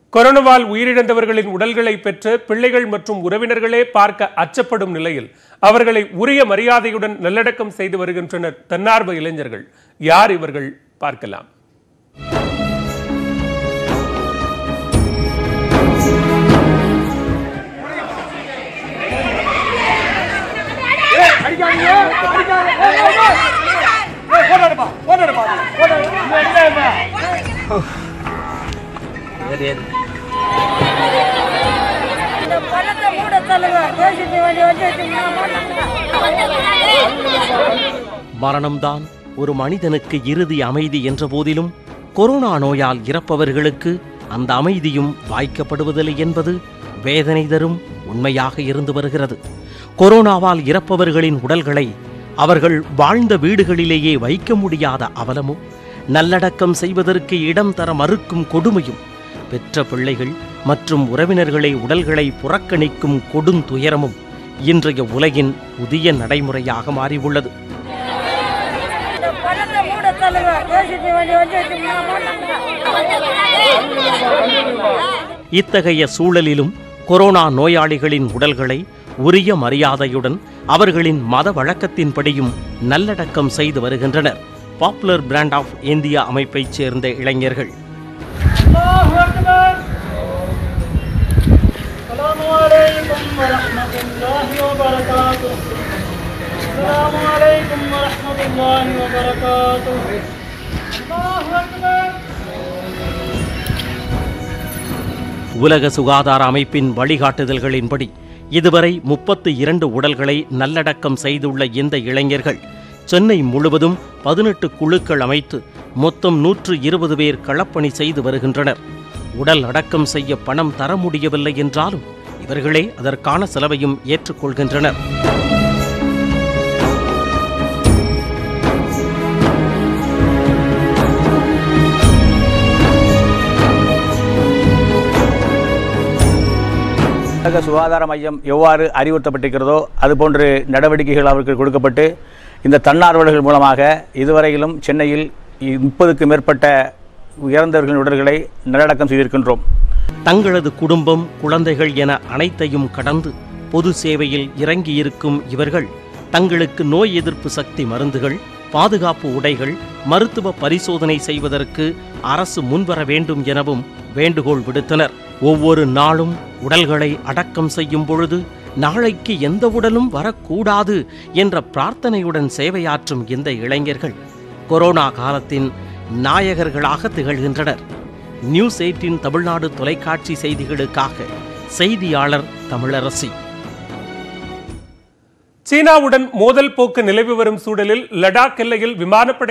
கொரோனாவால் உயிரிழந்தவர்களின் உடல்களை பெற்று பிள்ளைகள் மற்றும் உறவினர்களே பார்க்க அச்சப்படும் நிலையில் அவர்களை உரிய மரியாதையுடன் நல்லடக்கம் செய்து வருகின்றனர் தன்னார்வ இளைஞர்கள் யார் இவர்கள் பார்க்கலாம் இந்த பணத்தை மூட சொல்லுங்க தேசிய வண்டி வண்டி மரணம்தான் ஒரு மனிதனுக்கு இறுதி அமைதி என்ற போதிலும் கொரோனா நோயால் இறப்பவர்களுக்கு அந்த அமைதியும் வாய்க்கப்படுவதில்லை என்பது வேதனை தரும் உண்மையாக இருந்து வருகிறது கொரோனாவால் இறப்பவர்களின் உடல்களை அவர்கள் வாழ்ந்த வீடுகளிலேயே வைக்க முடியாத அவலமும் நல்லடக்கம் செய்வதற்கு இடம் தர மறுக்கும் கொடுமையும் பெற்ற பிள்ளைகள் மற்றும் உறவினர்களை உடல்களை புறக்கணிக்கும் கொடுந்துயரமும் இன்றைய உலகின் புதிய நடைமுறையாக மாறியுள்ளது இந்த பணத்தை மூட சொல்லுங்க தேசிய வண்டி வண்டி இத்தகைய சூழலிலும் கொரோனா நோயாளிகளின் உடல்களை உரிய மரியாதையுடன் அவர்களின் மத வழக்கத்தின்படியும் நல்லடக்கம் செய்து வருகின்றனர் பாப்புலர் பிராண்ட் ஆஃப் இந்தியா அமைப்பைச் சேர்ந்த இளைஞர்கள் الله أكبر السلام عليكم ورحمة الله وبركاته السلام عليكم ورحمة الله وبركاته الله أكبر உலக சுகாதார அமைப்பின் வழிகாட்டுதல்களின்படி இதுவரை முப்பத்து இரண்டு உடல்களை நல்லடக்கம் செய்துள்ள இந்த இளைஞர்கள் சென்னை முழுவதும் பதினெட்டு குழுக்கள் அமைத்து மொத்தம் நூற்று இருபது பேர் களப்பணி செய்து வருகின்றனர் உடல் அடக்கம் செய்ய பணம் தர முடியவில்லை என்றாலும் இவர்களே அதற்கான செலவையும் ஏற்றுக்கொள்கின்றனர் உலக சுகாதார மையம் எவ்வாறு அறிவுறுத்தப்பட்டிருக்கிறதோ அதுபோன்று நடவடிக்கைகள் அவருக்கு கொடுக்கப்பட்டு இந்த தன்னார்வலர்கள் மூலமாக இதுவரையிலும் சென்னையில் முப்பதுக்கு மேற்பட்ட இறந்தவர்களின் உடல்களை நல்லடக்கம் செய்திருக்கின்றோம் தங்களது குடும்பம் குழந்தைகள் என அனைத்தையும் கடந்து பொது சேவையில் இறங்கியிருக்கும் இவர்கள் தங்களுக்கு நோய் எதிர்ப்பு சக்தி மருந்துகள் பாதுகாப்பு உடைகள் மருத்துவ பரிசோதனை செய்வதற்கு அரசு முன்வர வேண்டும் எனவும் வேண்டுகோள் விடுத்தனர் ஒவ்வொரு நாளும் உடல்களை அடக்கம் செய்யும் பொழுது நாளைக்கு எந்த உடலும் வரக்கூடாது என்ற பிரார்த்தனையுடன் சேவையாற்றும் இந்த இளைஞர்கள் கொரோனா காலத்தின் நாயகர்களாக திகழ்கின்றனர் நியூஸ் எயிட்டின் தமிழ்நாடு தொலைக்காட்சி செய்திகளுக்காக செய்தியாளர் தமிழரசி சீனாவுடன் மோதல் போக்கு நிலவி வரும் சூழலில் லடாக் எல்லையில் விமானப்படை